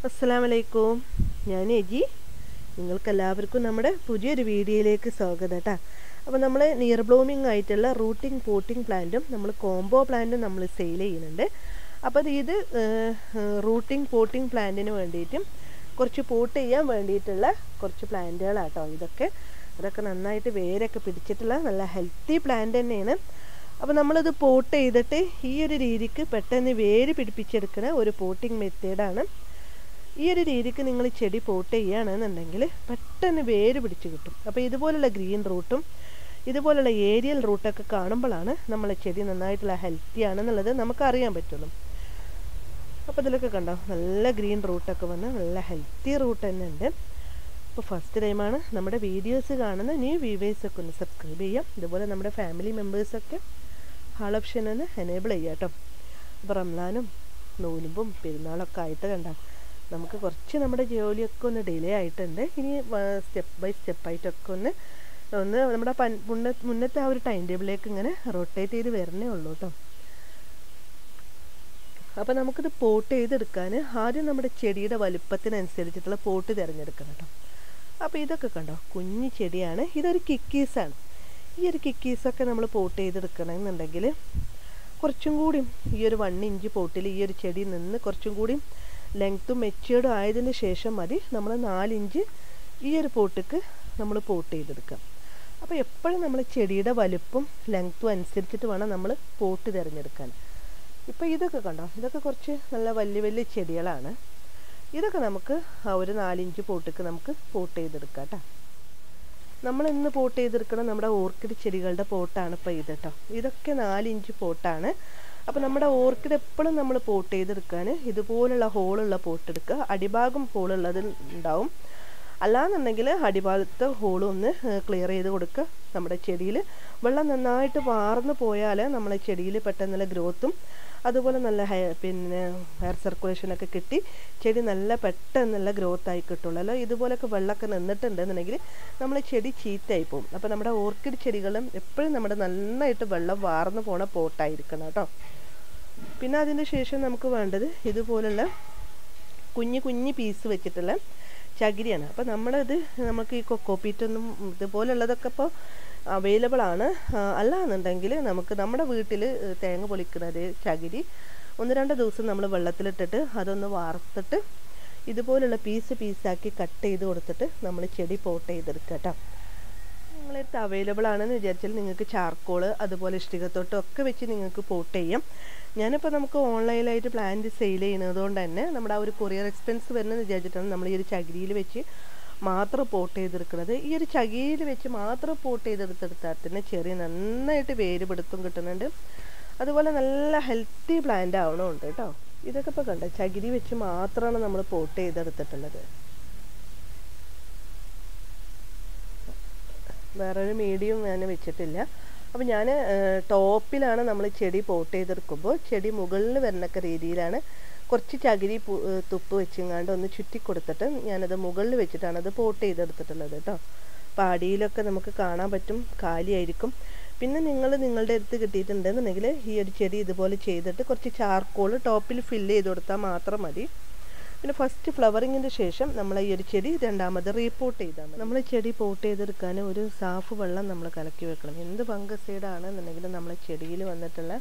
അസ്സലാമു അലൈക്കും ഞാൻ എജി നിങ്ങൾക്കെല്ലാവർക്കും നമ്മുടെ പുതിയൊരു വീഡിയോയിലേക്ക് സ്വാഗതം കേട്ടോ അപ്പോൾ നമ്മൾ നിയർ ബ്ലൂമിങ് ആയിട്ടുള്ള റൂട്ടിംഗ് പോട്ടിംഗ് പ്ലാന്റും നമ്മൾ കോംബോ പ്ലാന്റും നമ്മൾ സെയിൽ ചെയ്യുന്നുണ്ട് അപ്പോൾ ഇത് റൂട്ടിംഗ് പോട്ടിംഗ് പ്ലാന്റിന് വേണ്ടിയിട്ടും കുറച്ച് പോട്ട് ചെയ്യാൻ വേണ്ടിയിട്ടുള്ള കുറച്ച് പ്ലാന്റുകളാട്ടോ ഇതൊക്കെ അതൊക്കെ നന്നായിട്ട് വേരൊക്കെ പിടിച്ചിട്ടുള്ള നല്ല ഹെൽത്തി പ്ലാന്റ് തന്നെയാണ് അപ്പോൾ നമ്മളിത് പോട്ട് ചെയ്തിട്ട് ഈ ഒരു രീതിക്ക് പെട്ടെന്ന് വേര് പിടിപ്പിച്ചെടുക്കുന്ന ഒരു പോട്ടിംഗ് മെത്തേഡാണ് ഈ ഒരു രീതിക്ക് നിങ്ങൾ ചെടി പോട്ട് ചെയ്യുകയാണെന്നുണ്ടെങ്കിൽ പെട്ടെന്ന് വേര് പിടിച്ച് കിട്ടും അപ്പോൾ ഇതുപോലുള്ള ഗ്രീൻ റൂട്ടും ഇതുപോലുള്ള ഏരിയൽ റൂട്ടൊക്കെ കാണുമ്പോഴാണ് നമ്മളെ ചെടി നന്നായിട്ടുള്ള ഹെൽത്തി ആണെന്നുള്ളത് നമുക്ക് അറിയാൻ പറ്റുള്ളൂ അപ്പോൾ ഇതിലൊക്കെ കണ്ടോ നല്ല ഗ്രീൻ റൂട്ടൊക്കെ വന്ന് നല്ല ഹെൽത്തി റൂട്ട് തന്നെ ഉണ്ട് അപ്പോൾ ഫസ്റ്റ് ടൈമാണ് നമ്മുടെ വീഡിയോസ് കാണുന്ന ന്യൂ വ്യൂവേഴ്സൊക്കെ ഒന്ന് സബ്സ്ക്രൈബ് ചെയ്യാം ഇതുപോലെ നമ്മുടെ ഫാമിലി മെമ്പേഴ്സൊക്കെ ഹാൾ ഓപ്ഷൻ ഒന്ന് എനേബിൾ ചെയ്യാം കേട്ടോ അപ്പോൾ റംലാനും നൂലുമ്പും പെരുന്നാളൊക്കെ ആയിട്ട് കണ്ടാൽ നമുക്ക് കുറച്ച് നമ്മുടെ ജോലിയൊക്കെ ഒന്ന് ഡിലേ ആയിട്ടുണ്ട് ഇനി സ്റ്റെപ്പ് ബൈ സ്റ്റെപ്പായിട്ടൊക്കെ ഒന്ന് ഒന്ന് നമ്മുടെ പൻ മുന്ന മുന്നത്തെ ആ ഒരു ടൈം ടേബിളിലേക്ക് ഇങ്ങനെ റൊട്ടേറ്റ് ചെയ്ത് വരണേ ഉള്ളൂ കേട്ടോ അപ്പോൾ നമുക്കിത് പോട്ട് ചെയ്തെടുക്കാൻ ആദ്യം നമ്മുടെ ചെടിയുടെ വലുപ്പത്തിനനുസരിച്ചിട്ടുള്ള പോട്ട് തിരഞ്ഞെടുക്കണം കേട്ടോ അപ്പോൾ ഇതൊക്കെ കണ്ടോ കുഞ്ഞു ചെടിയാണ് ഇതൊരു കിക്കീസാണ് ഈ ഒരു കിക്കീസൊക്കെ നമ്മൾ പോട്ട് ചെയ്തെടുക്കണമെന്നുണ്ടെങ്കിൽ കുറച്ചും കൂടി ഈ ഒരു വൺ ഇഞ്ച് പോട്ടിൽ ഈ ഒരു ചെടി നിന്ന് കുറച്ചും കൂടി ലെങ്ത്തും മെച്ചേർഡും ആയതിന് ശേഷം മതി നമ്മൾ നാലിഞ്ച് ഈ ഒരു പോട്ടിക്ക് നമ്മൾ പോട്ട് ചെയ്തെടുക്കാം അപ്പോൾ എപ്പോഴും നമ്മൾ ചെടിയുടെ വലുപ്പം ലെങ്ത്തും അനുസരിച്ചിട്ട് വേണം നമ്മൾ പോട്ട് തിരഞ്ഞെടുക്കാൻ ഇപ്പോൾ ഇതൊക്കെ കണ്ടോ ഇതൊക്കെ കുറച്ച് നല്ല വലിയ വലിയ ചെടികളാണ് ഇതൊക്കെ നമുക്ക് ആ ഒരു നാലിഞ്ച് പോട്ടിക്ക് നമുക്ക് പോട്ട് ചെയ്തെടുക്കാം കേട്ടോ നമ്മൾ ഇന്ന് പോട്ട് ചെയ്തെടുക്കണം നമ്മുടെ ഓർക്കിഡ് ചെടികളുടെ പോട്ടാണ് ഇപ്പോൾ ഇത് കേട്ടോ ഇതൊക്കെ നാലിഞ്ച് പോട്ടാണ് അപ്പോൾ നമ്മുടെ ഓർക്കിഡ് എപ്പോഴും നമ്മൾ പോട്ട് ചെയ്തെടുക്കാൻ ഇതുപോലുള്ള ഹോളുള്ള പോട്ട് എടുക്കുക അടിഭാഗം ഹോളുള്ളത് ഉണ്ടാവും അല്ലാന്നുണ്ടെങ്കിൽ അടിഭാഗത്തെ ഹോളും ഒന്ന് ക്ലിയർ ചെയ്ത് കൊടുക്കുക നമ്മുടെ ചെടിയിൽ വെള്ളം നന്നായിട്ട് വാർന്നു പോയാൽ നമ്മളെ ചെടിയിൽ പെട്ടെന്നുള്ള ഗ്രോത്തും അതുപോലെ നല്ല ഹെയർ പിന്നെ ഹെയർ സർക്കുലേഷനൊക്കെ കിട്ടി ചെടി നല്ല പെട്ടെന്നുള്ള ഗ്രോത്ത് ആയി കിട്ടുള്ളൂ ഇതുപോലൊക്കെ വെള്ളമൊക്കെ നിന്നിട്ടുണ്ടെന്നുണ്ടെങ്കിൽ നമ്മൾ ചെടി ചീത്തയായി പോകും അപ്പോൾ നമ്മുടെ ഓർക്കിഡ് ചെടികളും എപ്പോഴും നമ്മുടെ നന്നായിട്ട് വെള്ളം വാർന്നു പോണ പോട്ടായിരിക്കണം കേട്ടോ പിന്നെ അതിന് ശേഷം നമുക്ക് വേണ്ടത് ഇതുപോലുള്ള കുഞ്ഞു കുഞ്ഞു പീസ് വെച്ചിട്ടുള്ള ചകിരിയാണ് അപ്പോൾ നമ്മളത് നമുക്ക് ഈ കൊക്കോപ്പീറ്റൊന്നും ഇതുപോലുള്ളതൊക്കെ ഇപ്പോൾ അവൈലബിൾ ആണ് അല്ലാന്നുണ്ടെങ്കിൽ നമുക്ക് നമ്മുടെ വീട്ടിൽ തേങ്ങ പൊളിക്കുന്നത് ചകിരി ഒന്ന് രണ്ട് ദിവസം നമ്മൾ വെള്ളത്തിലിട്ടിട്ട് അതൊന്ന് വാർത്തിട്ട് ഇതുപോലുള്ള പീസ് പീസാക്കി കട്ട് ചെയ്ത് കൊടുത്തിട്ട് നമ്മൾ ചെടി പോട്ട് ചെയ്തെടുക്കുക കേട്ടോ നിങ്ങളടുത്ത് അവൈലബിൾ ആണെന്ന് വിചാരിച്ചാൽ നിങ്ങൾക്ക് ചാർക്കോൾ അതുപോലെ ഇഷ്ടികത്തോട്ടം ഒക്കെ വെച്ച് നിങ്ങൾക്ക് പോട്ട് ചെയ്യാം ഞാനിപ്പോൾ നമുക്ക് ഓൺലൈനായിട്ട് പ്ലാന്റ് സെയിൽ ചെയ്യുന്നത് കൊണ്ട് തന്നെ നമ്മുടെ ആ ഒരു കൊറിയർ എക്സ്പെൻസ് വരുന്നതെന്ന് വിചാരിച്ചിട്ടാണ് നമ്മൾ ഈ ഒരു ചകിരിയിൽ വെച്ച് മാത്രം പോട്ട് ചെയ്തെടുക്കുന്നത് ഈ ഒരു ചകിരിയിൽ വെച്ച് മാത്രം പോട്ട് ചെയ്തെടുത്തെടുത്താൽ തന്നെ ചെറിയ നന്നായിട്ട് വേര് പിടുത്തം കിട്ടുന്നുണ്ട് അതുപോലെ നല്ല ഹെൽത്തി പ്ലാന്റ് ആവണമുണ്ട് കേട്ടോ ഇതൊക്കെ ഇപ്പോൾ കണ്ടോ ചകിരി വെച്ച് മാത്രമാണ് നമ്മൾ പോട്ട് ചെയ്തെടുത്തിട്ടുള്ളത് വേറൊരു മീഡിയം ഞാൻ വെച്ചിട്ടില്ല അപ്പോൾ ഞാൻ ടോപ്പിലാണ് നമ്മൾ ചെടി പോട്ട് ചെയ്തെടുക്കുമ്പോൾ ചെടി മുകളിൽ വരുന്നൊക്കെ രീതിയിലാണ് കുറച്ച് ചകിരി തുപ്പ് വെച്ചിങ്ങാണ്ട് ഒന്ന് ചുറ്റി കൊടുത്തിട്ട് ഞാനത് മുകളിൽ വെച്ചിട്ടാണ് അത് പോട്ട് ചെയ്തെടുത്തിട്ടുള്ളത് കേട്ടോ അപ്പോൾ അടിയിലൊക്കെ നമുക്ക് കാണാൻ പറ്റും കാലിയായിരിക്കും പിന്നെ നിങ്ങൾ നിങ്ങളുടെ അടുത്ത് കിട്ടിയിട്ടുണ്ടെന്നുണ്ടെങ്കിൽ ഈ ഒരു ചെടി ഇതുപോലെ ചെയ്തിട്ട് കുറച്ച് ചാർക്കോൾ ടോപ്പിൽ ഫില്ല് ചെയ്ത് കൊടുത്താൽ മാത്രം മതി പിന്നെ ഫസ്റ്റ് ഫ്ലവറിങ്ങിൻ്റെ ശേഷം നമ്മൾ ഈ ഒരു ചെടി രണ്ടാമത് റീപോർട്ട് ചെയ്താൽ മതി നമ്മൾ ചെടി പോട്ട് ചെയ്തെടുക്കാൻ ഒരു സാഫ് വെള്ളം നമ്മൾ കലക്കി വെക്കണം എന്ത് ഫംഗസൈഡാണെന്നുണ്ടെങ്കിലും നമ്മളെ ചെടിയിൽ വന്നിട്ടുള്ള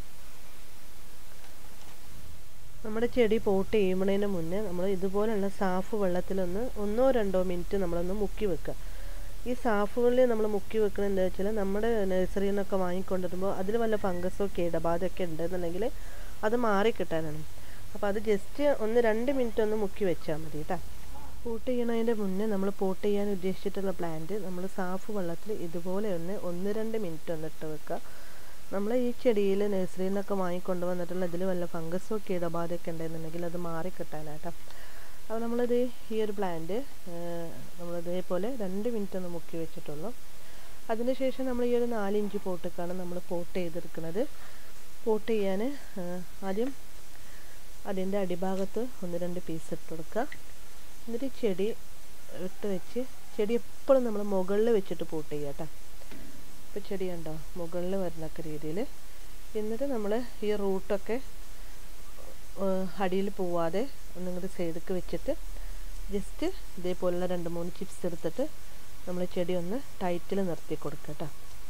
നമ്മുടെ ചെടി പോട്ട് ചെയ്യുന്നതിന് മുന്നേ നമ്മൾ ഇതുപോലുള്ള സാഫ് വെള്ളത്തിലൊന്ന് ഒന്നോ രണ്ടോ മിനിറ്റ് നമ്മളൊന്ന് മുക്കി വെക്കുക ഈ സാഫുകളിൽ നമ്മൾ മുക്കി വെക്കുന്നത് എന്താ വെച്ചാൽ നമ്മുടെ നഴ്സറിയിൽ നിന്നൊക്കെ വാങ്ങിക്കൊണ്ടിരുമ്പോൾ അതിൽ വല്ല ഫംഗസോ കേടബാധയൊക്കെ ഉണ്ടെന്നുണ്ടെങ്കിൽ അത് മാറിക്കിട്ടാനാണ് അപ്പോൾ അത് ജസ്റ്റ് ഒന്ന് രണ്ട് മിനിറ്റ് ഒന്ന് മുക്കി വെച്ചാൽ മതി കേട്ടോ പോട്ട് ചെയ്യണതിൻ്റെ മുന്നേ നമ്മൾ പോട്ട് ചെയ്യാൻ ഉദ്ദേശിച്ചിട്ടുള്ള പ്ലാന്റ് നമ്മൾ സാഫ് വെള്ളത്തിൽ ഇതുപോലെ ഒന്ന് ഒന്ന് രണ്ട് മിനിറ്റ് ഒന്ന് ഇട്ട് വെക്കുക നമ്മൾ ഈ ചെടിയിൽ നഴ്സറിയിൽ നിന്നൊക്കെ വാങ്ങിക്കൊണ്ട് വന്നിട്ടുള്ള ഇതിൽ വല്ല ഫംഗസോ കീടബാധയൊക്കെ ഉണ്ടെന്നുണ്ടെങ്കിൽ അത് മാറിക്കിട്ടാനാട്ടോ അപ്പോൾ നമ്മളിത് ഈ ഒരു പ്ലാന്റ് നമ്മൾ ഇതേപോലെ രണ്ട് മിനിറ്റ് ഒന്ന് മുക്കി വെച്ചിട്ടുള്ളൂ അതിനുശേഷം നമ്മൾ ഈ ഒരു നാലിഞ്ച് പോട്ടിക്കാണ് നമ്മൾ പോട്ട് ചെയ്തെടുക്കുന്നത് പോട്ട് ചെയ്യാൻ ആദ്യം അതിൻ്റെ അടിഭാഗത്ത് ഒന്ന് രണ്ട് പീസ് ഇട്ട് കൊടുക്കുക എന്നിട്ട് ചെടി ഇട്ട് വെച്ച് ചെടി എപ്പോഴും നമ്മൾ മുകളിൽ വെച്ചിട്ട് പോട്ട് ചെയ്യുക കേട്ടോ ഇപ്പോൾ ചെടി കണ്ടോ മുകളിൽ വരുന്നൊക്കെ രീതിയിൽ എന്നിട്ട് നമ്മൾ ഈ റൂട്ടൊക്കെ അടിയിൽ പോവാതെ ഒന്നിങ്ങോട്ട് സൈഡിലേക്ക് വെച്ചിട്ട് ജസ്റ്റ് ഇതേപോലുള്ള രണ്ട് മൂന്ന് ചിപ്സ് എടുത്തിട്ട് നമ്മൾ ചെടി ഒന്ന് ടൈറ്റിൽ നിർത്തി കൊടുക്കുക കേട്ടോ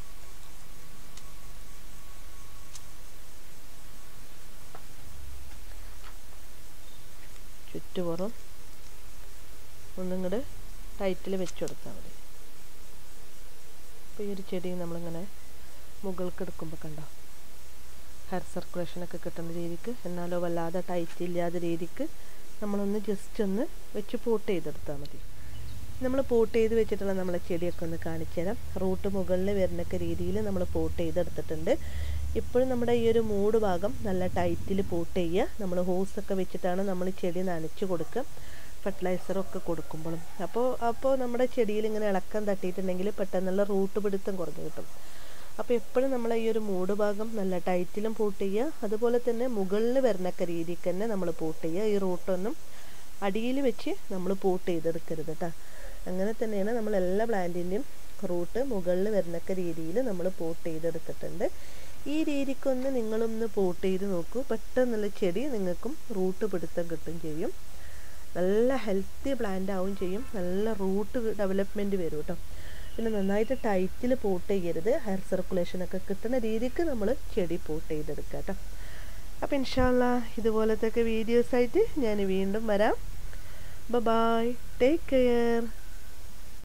ചുറ്റുപുറം ഒന്നിങ്ങോട്ട് ടൈറ്റിൽ വെച്ച് കൊടുത്താൽ മതി അപ്പോൾ ഈ ഒരു ചെടി നമ്മളിങ്ങനെ മുകൾക്ക് എടുക്കുമ്പോൾ കണ്ടോ ഹെയർ സർക്കുലേഷനൊക്കെ കിട്ടുന്ന രീതിക്ക് എന്നാലോ വല്ലാതെ ടൈറ്റ് ഇല്ലാത്ത രീതിക്ക് നമ്മളൊന്ന് ജസ്റ്റ് ഒന്ന് വെച്ച് പോട്ട് ചെയ്തെടുത്താൽ മതി നമ്മൾ പോട്ട് ചെയ്ത് വെച്ചിട്ടുള്ള നമ്മളെ ചെടിയൊക്കെ ഒന്ന് കാണിച്ചു തരാം റൂട്ട് മുകളിൽ വരുന്നൊക്കെ രീതിയിൽ നമ്മൾ പോട്ട് ചെയ്തെടുത്തിട്ടുണ്ട് ഇപ്പോഴും നമ്മുടെ ഈ ഒരു മൂട് ഭാഗം നല്ല ടൈറ്റിൽ പോട്ട് ചെയ്യുക നമ്മൾ ഹോസൊക്കെ വെച്ചിട്ടാണ് നമ്മൾ ചെടി നനച്ച് കൊടുക്കുക ഫെർട്ടിലൈസറൊക്കെ കൊടുക്കുമ്പോഴും അപ്പോൾ അപ്പോൾ നമ്മുടെ ചെടിയിൽ ഇങ്ങനെ ഇളക്കം തട്ടിയിട്ടുണ്ടെങ്കിൽ പെട്ടെന്നുള്ള റൂട്ട് പിടുത്തം കുറഞ്ഞു കിട്ടും അപ്പോൾ എപ്പോഴും നമ്മൾ ഈ ഒരു മൂട് ഭാഗം നല്ല ടൈറ്റിലും പൂട്ട് ചെയ്യുക അതുപോലെ തന്നെ മുകളിൽ വരുന്നൊക്കെ രീതിക്ക് തന്നെ നമ്മൾ പൂട്ട് ചെയ്യുക ഈ റൂട്ടൊന്നും അടിയിൽ വെച്ച് നമ്മൾ പൂട്ട് ചെയ്തെടുക്കരുത് കേട്ടോ അങ്ങനെ തന്നെയാണ് നമ്മൾ എല്ലാ പ്ലാന്റിൻ്റെയും റൂട്ട് മുകളിൽ വരുന്നൊക്കെ രീതിയിൽ നമ്മൾ പോട്ട് ചെയ്തെടുത്തിട്ടുണ്ട് ഈ രീതിക്കൊന്ന് നിങ്ങളൊന്ന് പോട്ട് ചെയ്ത് നോക്കൂ പെട്ടെന്നുള്ള ചെടി നിങ്ങൾക്കും റൂട്ട് പിടുത്തം കിട്ടും ചെയ്യും നല്ല ഹെൽത്തി പ്ലാന്റ് ആവും ചെയ്യും നല്ല റൂട്ട് ഡെവലപ്മെൻറ്റ് വരും കേട്ടോ പിന്നെ നന്നായിട്ട് ടൈറ്റിൽ പോട്ട് ചെയ്യരുത് ഹെയർ സർക്കുലേഷനൊക്കെ കിട്ടുന്ന രീതിക്ക് നമ്മൾ ചെടി പോട്ട് ചെയ്തെടുക്കുക കേട്ടോ അപ്പോൾ ഇൻഷാല്ല ഇതുപോലത്തെ വീഡിയോസായിട്ട് ഞാൻ വീണ്ടും വരാം ബൈ ടേക്ക് കെയർ